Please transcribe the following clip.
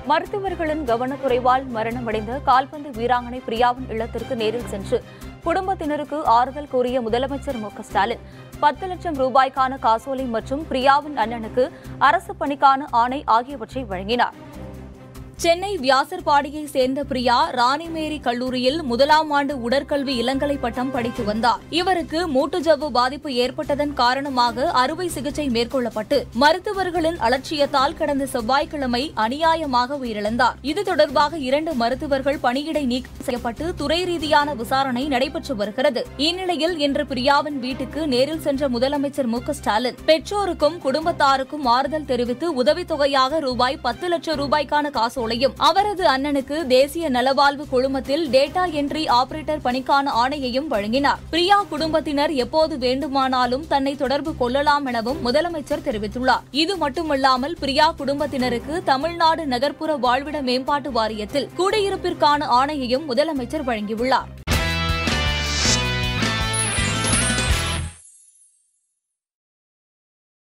மருத்துவர்களின் கவனக்குறைவால் மரணமடைந்த கால்பந்து வீராங்கனை பிரியாவின் இல்லத்திற்கு நேரில் சென்று குடும்பத்தினருக்கு ஆறுதல் கூறிய முதலமைச்சர் மு க ஸ்டாலின் பத்து லட்சம் ரூபாய்க்கான காசோலை மற்றும் பிரியாவின் அண்ணனுக்கு அரசு பணிக்கான ஆணை ஆகியவற்றை வழங்கினார் சென்னை வியாசர்பாடியை சேர்ந்த பிரியா ராணிமேரி கல்லூரியில் முதலாம் ஆண்டு உடற்கல்வி இளங்கலை பட்டம் படித்து வந்தார் இவருக்கு மூட்டுஜவ்வு பாதிப்பு ஏற்பட்டதன் காரணமாக அறுவை சிகிச்சை மேற்கொள்ளப்பட்டு மருத்துவர்களின் அலட்சியத்தால் கடந்த செவ்வாய்க்கிழமை அநியாயமாக உயிரிழந்தார் இது தொடர்பாக இரண்டு மருத்துவர்கள் பணியிடை நீக்கம் செய்யப்பட்டு துறை ரீதியான விசாரணை நடைபெற்று வருகிறது இந்நிலையில் இன்று பிரியாவின் வீட்டுக்கு நேரில் சென்ற முதலமைச்சர் மு க ஸ்டாலின் பெற்றோருக்கும் குடும்பத்தாருக்கும் ஆறுதல் தெரிவித்து உதவித்தொகையாக ரூபாய் பத்து லட்சம் ரூபாய்க்கான காசோலையும் அவரது அண்ணனுக்கு தேசிய நலவாழ்வு குழுமத்தில் டேட்டா என்ட்ரி ஆபரேட்டர் பணிக்கான ஆணையையும் வழங்கினார் பிரியா குடும்பத்தினர் எப்போது வேண்டுமானாலும் தன்னை தொடர்பு கொள்ளலாம் எனவும் முதலமைச்சர் தெரிவித்துள்ளார் இது மட்டுமல்லாமல் பிரியா குடும்பத்தினருக்கு தமிழ்நாடு நகர்ப்புற வாழ்விட மேம்பாட்டு வாரியத்தில் குடியிருப்பிற்கான ஆணையையும் முதலமைச்சர் வழங்கியுள்ளார்